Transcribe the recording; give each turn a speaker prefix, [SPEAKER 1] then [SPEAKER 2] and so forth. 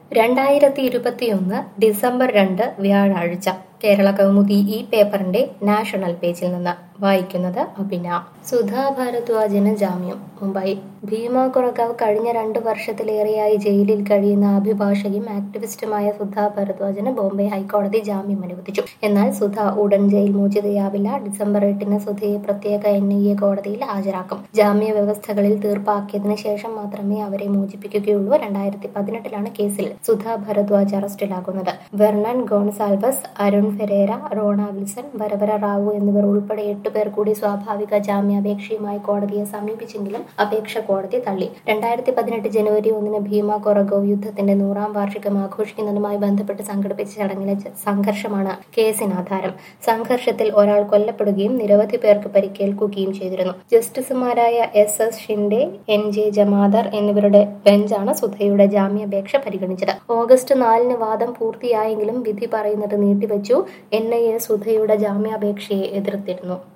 [SPEAKER 1] രണ്ടായിരത്തി ഇരുപത്തിയൊന്ന് ഡിസംബർ രണ്ട് വ്യാഴാഴ്ച കേരള കൗമുദി ഈ പേപ്പറിന്റെ നാഷണൽ പേജിൽ നിന്ന് വായിക്കുന്നത് അഭിന സുധാ ഭാരദ്വാജിന് ജാമ്യം മുംബൈ ഭീമ കൊറഗാവ് കഴിഞ്ഞ രണ്ട് വർഷത്തിലേറെയായി ജയിലിൽ കഴിയുന്ന അഭിഭാഷകയും ആക്ടിവിസ്റ്റുമായ സുധാ ഭാരദ്വാജിന് ബോംബെ ഹൈക്കോടതി ജാമ്യം അനുവദിച്ചു എന്നാൽ സുധ ഉടൻ ജയിൽ മോചിതയാവില്ല ഡിസംബർ എട്ടിന് സുധയെ പ്രത്യേക എൻ ഐ എ കോടതിയിൽ ഹാജരാക്കും ജാമ്യ വ്യവസ്ഥകളിൽ തീർപ്പാക്കിയതിനു ശേഷം മാത്രമേ അവരെ മോചിപ്പിക്കുകയുള്ളൂ രണ്ടായിരത്തി പതിനെട്ടിലാണ് കേസിൽ സുധാ ഭരദ്വാജ് അറസ്റ്റിലാകുന്നത് വെർണൻ ഗോൺസാൽവസ് അരുൺ ഫെരേര റോണ വിൽസൺ വരവര റാവു എന്നിവർ ഉൾപ്പെടെ എട്ട് പേർ കൂടി സ്വാഭാവിക ജാമ്യാപേക്ഷയുമായി കോടതിയെ സമീപിച്ചെങ്കിലും അപേക്ഷ കോടതി തള്ളി രണ്ടായിരത്തി പതിനെട്ട് ജനുവരി ഒന്നിന് ഭീമ കൊറഗോവ് യുദ്ധത്തിന്റെ നൂറാം വാർഷികം ആഘോഷിക്കുന്നതുമായി ബന്ധപ്പെട്ട് സംഘടിപ്പിച്ച ചടങ്ങിലെ ച- സംഘർഷമാണ് കേസിന് ആധാരം സംഘർഷത്തിൽ ഒരാൾ കൊല്ലപ്പെടുകയും നിരവധി പേർക്ക് പരിക്കേൽക്കുകയും ചെയ്തിരുന്നു ജസ്റ്റിസുമാരായ S S Shinde N J Jamadar എന്നിവരുടെ ബെഞ്ചാണ് സുധയുടെ ജാമ്യാപേക്ഷ പരിഗണിച്ചത് ഓഗസ്റ്റ് നാലിന് വാദം പൂർത്തിയായെങ്കിലും വിധി പറയുന്നത് നീട്ടിവെച്ചു എൻ ഐ എ സുധയുടെ ജാമ്യാപേക്ഷയെ എതിർത്തിരുന്നു